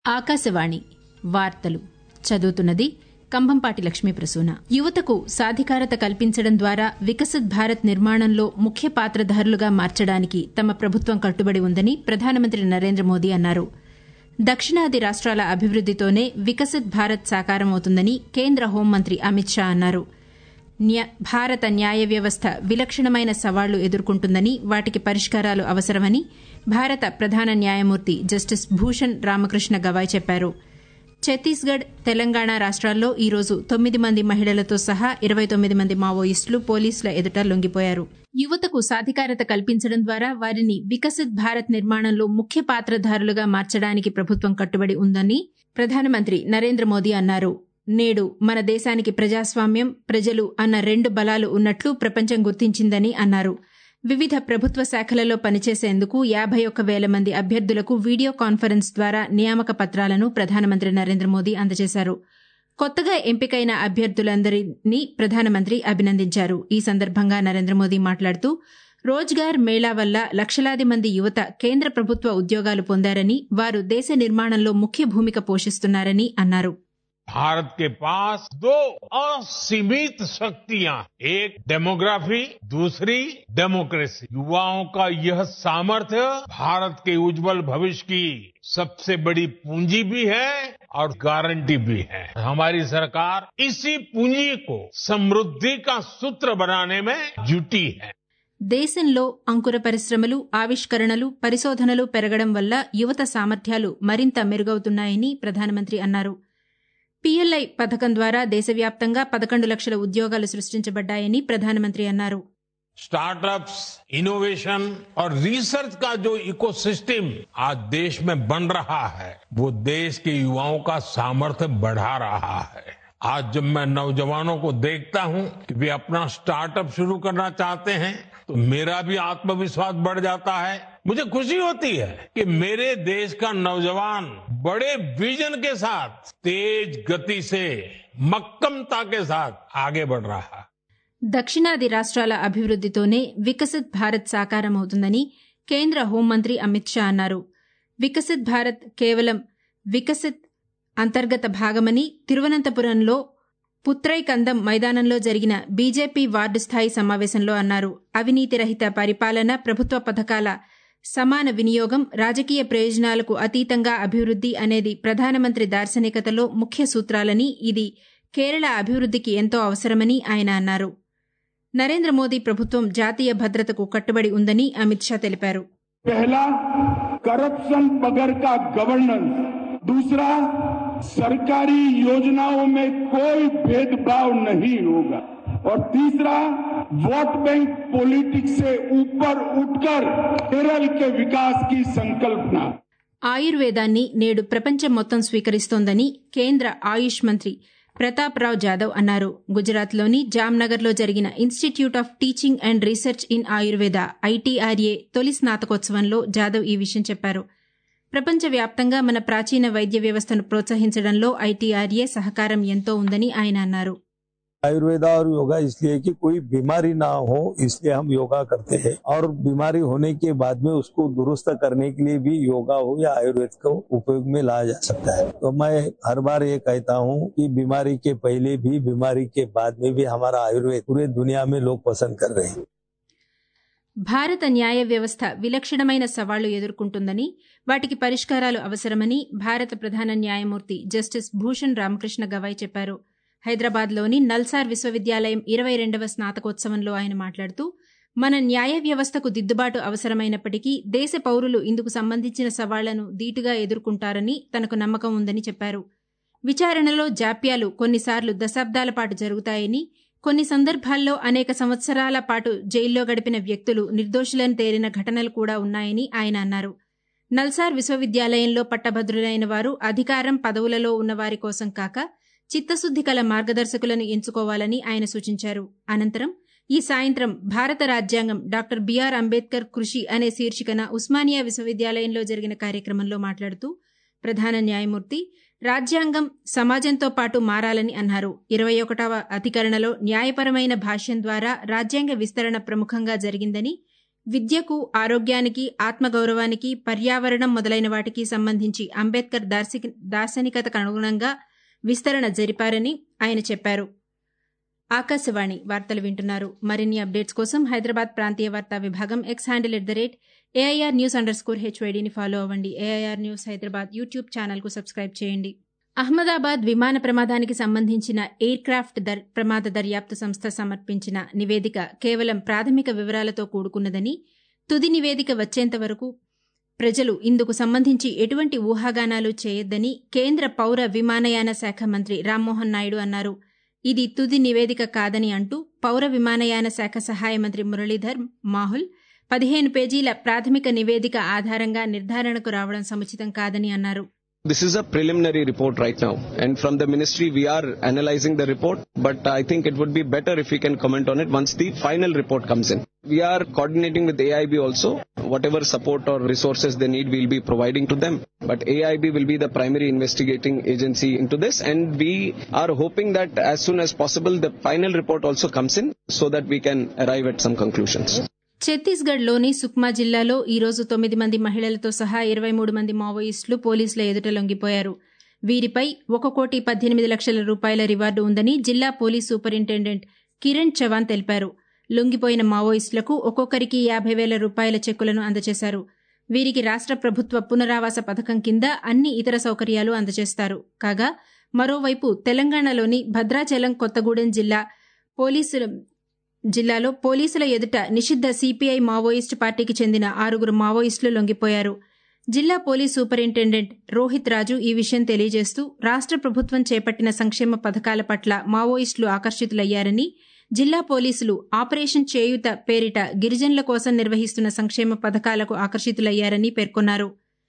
ఆకాశవాణి వార్తలు చదువుతున్నది కంభంపాటి లక్ష్మీ ప్రసూన యువతకు సాధికారత కల్పించడం ద్వారా వికసిత్ భారత్ నిర్మాణంలో ముఖ్య పాత్రధారులుగా మార్చడానికి తమ ప్రభుత్వం కట్టుబడి ఉందని ప్రధానమంత్రి నరేంద్ర మోదీ అన్నారు దక్షిణాది రాష్ట్రాల అభివృద్దితోనే వికసిత్ భారత్ సాకారమవుతుందని కేంద్ర హోంమంత్రి అమిత్ షా అన్నారు భారత న్యాయ వ్యవస్థ విలక్షణమైన సవాళ్లు ఎదుర్కొంటుందని వాటికి పరిష్కారాలు అవసరమని భారత ప్రధాన న్యాయమూర్తి జస్టిస్ భూషణ్ రామకృష్ణ గవాయ్ చెప్పారు ఛత్తీస్గఢ్ తెలంగాణ రాష్ట్రాల్లో ఈ రోజు తొమ్మిది మంది మహిళలతో సహా ఇరవై తొమ్మిది మంది మావోయిస్టులు పోలీసుల ఎదుట లొంగిపోయారు యువతకు సాధికారత కల్పించడం ద్వారా వారిని వికసిత్ భారత్ నిర్మాణంలో ముఖ్య పాత్రధారులుగా మార్చడానికి ప్రభుత్వం కట్టుబడి ఉందని ప్రధానమంత్రి నరేంద్ర మోదీ అన్నారు నేడు మన దేశానికి ప్రజాస్వామ్యం ప్రజలు అన్న రెండు బలాలు ఉన్నట్లు ప్రపంచం గుర్తించిందని అన్నారు వివిధ ప్రభుత్వ శాఖలలో పనిచేసేందుకు యాబై ఒక్క వేల మంది అభ్యర్థులకు వీడియో కాన్ఫరెన్స్ ద్వారా నియామక పత్రాలను ప్రధానమంత్రి నరేంద్ర మోదీ అందజేశారు కొత్తగా ఎంపికైన అభ్యర్థులందరినీ ప్రధానమంత్రి అభినందించారు ఈ సందర్భంగా నరేంద్ర మోదీ మాట్లాడుతూ రోజ్గార్ మేళా వల్ల లక్షలాది మంది యువత కేంద్ర ప్రభుత్వ ఉద్యోగాలు పొందారని వారు దేశ నిర్మాణంలో ముఖ్య భూమిక పోషిస్తున్నారని అన్నారు भारत के पास दो असीमित शक्तियां एक डेमोग्राफी दूसरी डेमोक्रेसी युवाओं का यह सामर्थ्य भारत के उज्जवल भविष्य की सबसे बड़ी पूंजी भी है और गारंटी भी है हमारी सरकार इसी पूंजी को समृद्धि का सूत्र बनाने में जुटी है దేశంలో అంకుర పరిశ్రమలు ఆవిష్కరణలు పరిశోధనలు పెరగడం వల్ల యువత సామర్థ్యాలు మరింత మెరుగవుతున్నాయని ప్రధానమంత్రి అన్నారు పీఎల్ఐ పథకం ద్వారా దేశవ్యాప్తంగా పదకొండు లక్షల ఉద్యోగాలు సృష్టించబడ్డాయని ప్రధానమంత్రి అన్నారు स्टार्टअप्स इनोवेशन और रिसर्च का जो इकोसिस्टम आज देश में बन रहा है वो देश के युवाओं का सामर्थ्य बढ़ा रहा है आज जब मैं नौजवानों को देखता हूं कि वे अपना स्टार्टअप शुरू करना चाहते हैं तो मेरा भी आत्मविश्वास बढ़ जाता है मुझे खुशी होती है कि मेरे देश का नौजवान बड़े विजन के साथ तेज गति से मक्कमता के साथ आगे बढ़ रहा है దక్షిణాది రాష్ట్రాల అభివృద్దితోనే వికసిత్ భారత్ సాకారమవుతుందని కేంద్ర హోంమంత్రి అమిత్ షా అన్నారు వికసిత్ భారత్ కేవలం వికసిత్ అంతర్గత భాగమని తిరువనంతపురంలో పుత్రైకందం మైదానంలో జరిగిన బీజేపీ వార్డు స్థాయి సమావేశంలో అన్నారు అవినీతి రహిత పరిపాలన ప్రభుత్వ పథకాల సమాన వినియోగం రాజకీయ ప్రయోజనాలకు అతీతంగా అభివృద్ది అనేది ప్రధానమంత్రి దార్శనికతలో ముఖ్య సూత్రాలని ఇది కేరళ అభివృద్దికి ఎంతో అవసరమని ఆయన అన్నారు నరేంద్ర మోదీ ప్రభుత్వం జాతీయ భద్రతకు కట్టుబడి ఉందని అమిత్ షా తెలిపారు पहला करप्शन बगैर का गवर्नेंस दूसरा सरकारी योजनाओं में कोई भेदभाव नहीं होगा और तीसरा वोट बैंक पॉलिटिक्स से ऊपर उठकर केरल के विकास की संकल्पना ఆయుర్వేదాన్ని నేడు ప్రపంచం మొత్తం స్వీకరిస్తోందని కేంద్ర ఆయుష్ మంత్రి ప్రతాప్ రావ్ జాదవ్ అన్నారు గుజరాత్లోని జామ్నగర్లో జరిగిన institute of teaching and research in Ayurveda ITRA తొలి స్నాతకోత్సవంలో జాదవ్ ఈ విషయం చెప్పారు ప్రపంచవ్యాప్తంగా మన ప్రాచీన వైద్య వ్యవస్థను ప్రోత్సహించడంలో ఐటీఆర్ఏ సహకారం ఎంతో ఉందని ఆయన అన్నారు आयुर्वेदा और योगा इसलिए कि कोई बीमारी ना हो इसलिए हम योगा करते हैं और बीमारी होने के बाद में उसको दुरुस्त करने के लिए भी योगा हो या आयुर्वेद को उपयोग में लाया जा सकता है तो मैं हर बार ये कहता हूँ कि बीमारी के पहले भी बीमारी के बाद में भी हमारा आयुर्वेद पूरे दुनिया में लोग पसंद कर रहे हैं భారత న్యాయ వ్యవస్థ విలక్షణమైన సవాళ్లు ఎదుర్కొంటుందని వాటికి పరిష్కారాలు అవసరమని భారత ప్రధాన న్యాయమూర్తి జస్టిస్ భూషణ్ రామకృష్ణ గవాయ్ చెప్పారు హైదరాబాద్లోని నల్సార్ విశ్వవిద్యాలయం ఇరవై రెండవ స్నాతకోత్సవంలో ఆయన మాట్లాడుతూ మన న్యాయ వ్యవస్థకు దిద్దుబాటు అవసరమైనప్పటికీ దేశ పౌరులు ఇందుకు సంబంధించిన సవాళ్లను ధీటుగా ఎదుర్కొంటారని తనకు నమ్మకం ఉందని చెప్పారు విచారణలో జాప్యాలు కొన్నిసార్లు దశాబ్దాల పాటు జరుగుతాయని కొన్ని సందర్భాల్లో అనేక సంవత్సరాల పాటు జైల్లో గడిపిన వ్యక్తులు నిర్దోషులను తేలిన ఘటనలు కూడా ఉన్నాయని ఆయన అన్నారు నల్సార్ విశ్వవిద్యాలయంలో పట్టభద్రులైన వారు అధికారం పదవులలో ఉన్న వారి కోసం కాక చిత్తశుద్ది కల మార్గదర్శకులను ఎంచుకోవాలని ఆయన సూచించారు అనంతరం ఈ సాయంత్రం భారత రాజ్యాంగం డాక్టర్ బిఆర్ అంబేద్కర్ కృషి అనే శీర్షికన ఉస్మానియా విశ్వవిద్యాలయంలో జరిగిన కార్యక్రమంలో మాట్లాడుతూ ప్రధాన న్యాయమూర్తి రాజ్యాంగం సమాజంతో పాటు మారాలని అన్నారు ఇరవై ఒకటవ అధికరణలో న్యాయపరమైన భాష్యం ద్వారా రాజ్యాంగ విస్తరణ ప్రముఖంగా జరిగిందని విద్యకు ఆరోగ్యానికి ఆత్మగౌరవానికి పర్యావరణం మొదలైన వాటికి సంబంధించి అంబేద్కర్ దార్శనికతకు అనుగుణంగా విస్తరణ జరిపారని ఆయన చెప్పారు ఆకాశవాణి వార్తలు వింటున్నారు మరిన్ని అప్డేట్స్ కోసం హైదరాబాద్ ప్రాంతీయ వార్తా విభాగం X handle at the rate AIR news underscore స్కోర్ హెచ్వైడీని ఫాలో అవ్వండి ఏఐఆర్ న్యూస్ హైదరాబాద్ యూట్యూబ్ ఛానల్కు సబ్స్క్రైబ్ చేయండి అహ్మదాబాద్ విమాన ప్రమాదానికి సంబంధించిన ఎయిర్ క్రాఫ్ట్ ప్రమాద దర్యాప్తు సంస్థ సమర్పించిన నివేదిక కేవలం ప్రాథమిక వివరాలతో కూడుకున్నదని తుది నివేదిక వచ్చేంత వరకు ప్రజలు ఇందుకు సంబంధించి ఎటువంటి ఊహాగానాలు చేయొద్దని కేంద్ర పౌర విమానయాన శాఖ మంత్రి రామ్మోహన్ నాయుడు అన్నారు ఇది తుది నివేదిక కాదని అంటూ పౌర విమానయాన శాఖ సహాయ మంత్రి మురళీధర్ మాహుల్ పదిహేను పేజీల ప్రాథమిక నివేదిక ఆధారంగా నిర్ధారణకు రావడం సముచితం కాదని అన్నారు This is a preliminary report right now. And from the ministry, we are analyzing the report. But I think it would be better if we can comment on it once the final report comes in. We are coordinating with AIB also. Whatever support or resources they need, we'll be providing to them. But AIB will be the primary investigating agency into this. And we are hoping that as soon as possible, the final report also comes in so that we can arrive at some conclusions. ఛత్తీస్గఢ్లోని సుక్మా జిల్లాలో ఈ రోజు తొమ్మిది మంది మహిళలతో సహా ఇరవై మూడు మంది మావోయిస్టులు పోలీసుల ఎదుట లొంగిపోయారు వీరిపై ఒక కోటి పద్దెనిమిది లక్షల రూపాయల రివార్డు ఉందని జిల్లా పోలీస్ సూపరింటెండెంట్ కిరణ్ చవాన్ తెలిపారు లొంగిపోయిన మావోయిస్టులకు ఒక్కొక్కరికి యాభై వేల రూపాయల చెక్కులను అందజేశారు వీరికి రాష్ట్ర ప్రభుత్వ పునరావాస పథకం కింద అన్ని ఇతర సౌకర్యాలు అందజేస్తారు కాగా మరోవైపు తెలంగాణలోని భద్రాచలం కొత్తగూడెం జిల్లా పోలీసుల జిల్లాలో పోలీసుల ఎదుట నిషిద్ధ సిపిఐ మావోయిస్టు పార్టీకి చెందిన ఆరుగురు మావోయిస్టులు లొంగిపోయారు జిల్లా పోలీస్ సూపరింటెండెంట్ రోహిత్ రాజు ఈ విషయం తెలియజేస్తూ రాష్ట్ర ప్రభుత్వం చేపట్టిన సంక్షేమ పథకాల పట్ల మావోయిస్టులు ఆకర్షితులయ్యారని జిల్లా పోలీసులు ఆపరేషన్ చేయూత పేరిట గిరిజనుల కోసం నిర్వహిస్తున్న సంక్షేమ పథకాలకు ఆకర్షితులయ్యారని పేర్కొన్నారు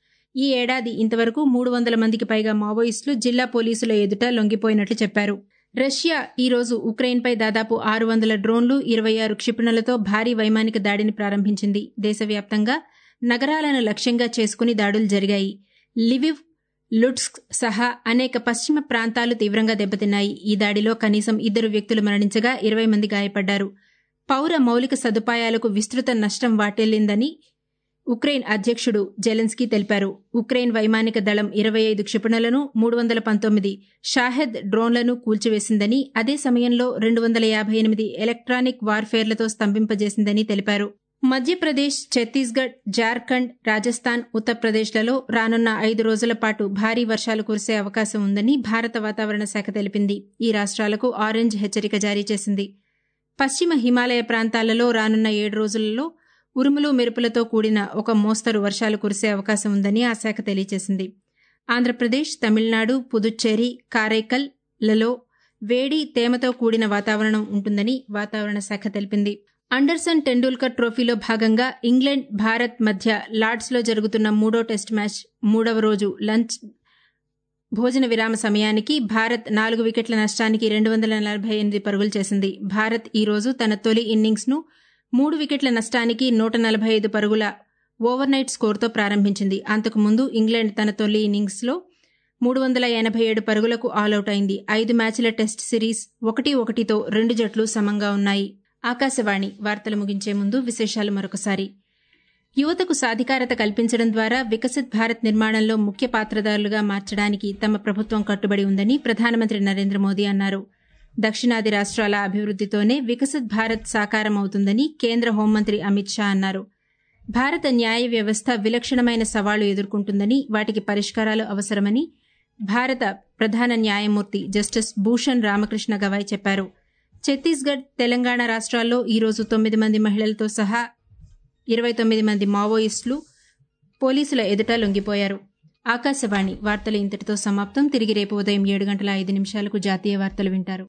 ఈ ఏడాది ఇంతవరకు మూడు వందల మందికి పైగా మావోయిస్టులు జిల్లా పోలీసుల ఎదుట లొంగిపోయినట్లు చెప్పారు రష్యా ఈ రోజు ఉక్రెయిన్పై దాదాపు ఆరు వందల డ్రోన్లు ఇరవై ఆరు క్షిపణులతో భారీ వైమానిక దాడిని ప్రారంభించింది దేశవ్యాప్తంగా నగరాలను లక్ష్యంగా చేసుకుని దాడులు జరిగాయి లివివ్ లుట్స్క్ సహా అనేక పశ్చిమ ప్రాంతాలు తీవ్రంగా దెబ్బతిన్నాయి ఈ దాడిలో కనీసం ఇద్దరు వ్యక్తులు మరణించగా ఇరవై మంది గాయపడ్డారు పౌర మౌలిక సదుపాయాలకు విస్తృత నష్టం వాటిల్లిందని ఉక్రెయిన్ అధ్యక్షుడు జెలెన్స్కీ తెలిపారు ఉక్రెయిన్ వైమానిక దళం ఇరవై ఐదు క్షిపణులను మూడు వందల పంతొమ్మిది షాహెద్ డ్రోన్లను కూల్చివేసిందని అదే సమయంలో రెండు వందల యాభై ఎనిమిది ఎలక్ట్రానిక్ వార్ఫేర్లతో స్తంభింపజేసిందని తెలిపారు మధ్యప్రదేశ్ ఛత్తీస్గఢ్ జార్ఖండ్ రాజస్థాన్ ఉత్తరప్రదేశ్లలో రానున్న ఐదు రోజుల పాటు భారీ వర్షాలు కురిసే అవకాశం ఉందని భారత వాతావరణ శాఖ తెలిపింది ఈ రాష్ట్రాలకు ఆరెంజ్ హెచ్చరిక జారీ చేసింది పశ్చిమ హిమాలయ ప్రాంతాలలో రానున్న ఏడు రోజులలో ఉరుములు మెరుపులతో కూడిన ఒక మోస్తరు వర్షాలు కురిసే అవకాశం ఉందని ఆ శాఖ తెలియజేసింది ఆంధ్రప్రదేశ్ తమిళనాడు పుదుచ్చేరి కారైకల్ లలో వేడి తేమతో కూడిన వాతావరణం ఉంటుందని వాతావరణ శాఖ తెలిపింది అండర్సన్ టెండూల్కర్ ట్రోఫీలో భాగంగా ఇంగ్లాండ్ భారత్ మధ్య లార్డ్స్లో జరుగుతున్న మూడో టెస్ట్ మ్యాచ్ మూడవ రోజు లంచ్ భోజన విరామ సమయానికి భారత్ నాలుగు వికెట్ల నష్టానికి రెండు వందల నలభై ఎనిమిది పరుగులు చేసింది భారత్ ఈ రోజు తన తొలి ఇన్నింగ్స్ను మూడు వికెట్ల నష్టానికి నూట నలభై ఐదు పరుగుల ఓవర్ నైట్ స్కోర్తో ప్రారంభించింది అంతకుముందు ఇంగ్లాండ్ తన తొలి ఇన్నింగ్స్లో మూడు వందల ఎనభై ఏడు పరుగులకు ఆలౌట్ అయింది ఐదు మ్యాచ్ల టెస్ట్ సిరీస్ ఒకటి ఒకటితో రెండు జట్లు సమంగా ఉన్నాయి ఆకాశవాణి వార్తలు ముగించే ముందు విశేషాలు మరొకసారి యువతకు సాధికారత కల్పించడం ద్వారా వికసిత్ భారత్ నిర్మాణంలో ముఖ్య పాత్రదారులుగా మార్చడానికి తమ ప్రభుత్వం కట్టుబడి ఉందని ప్రధానమంత్రి నరేంద్ర మోదీ అన్నారు దక్షిణాది రాష్ట్రాల అభివృద్దితోనే వికసిత్ భారత్ సాకారం అవుతుందని కేంద్ర హోంమంత్రి అమిత్ షా అన్నారు భారత న్యాయ వ్యవస్థ విలక్షణమైన సవాళ్లు ఎదుర్కొంటుందని వాటికి పరిష్కారాలు అవసరమని భారత ప్రధాన న్యాయమూర్తి జస్టిస్ భూషణ్ రామకృష్ణ గవాయ్ చెప్పారు ఛత్తీస్గఢ్ తెలంగాణ రాష్ట్రాల్లో ఈరోజు తొమ్మిది మంది మహిళలతో సహా ఇరవై తొమ్మిది మంది మావోయిస్టులు పోలీసుల ఎదుట లొంగిపోయారు ఆకాశవాణి వార్తలు ఇంతటితో సమాప్తం తిరిగి రేపు ఉదయం ఏడు గంటల ఐదు నిమిషాలకు జాతీయ వార్తలు వింటారు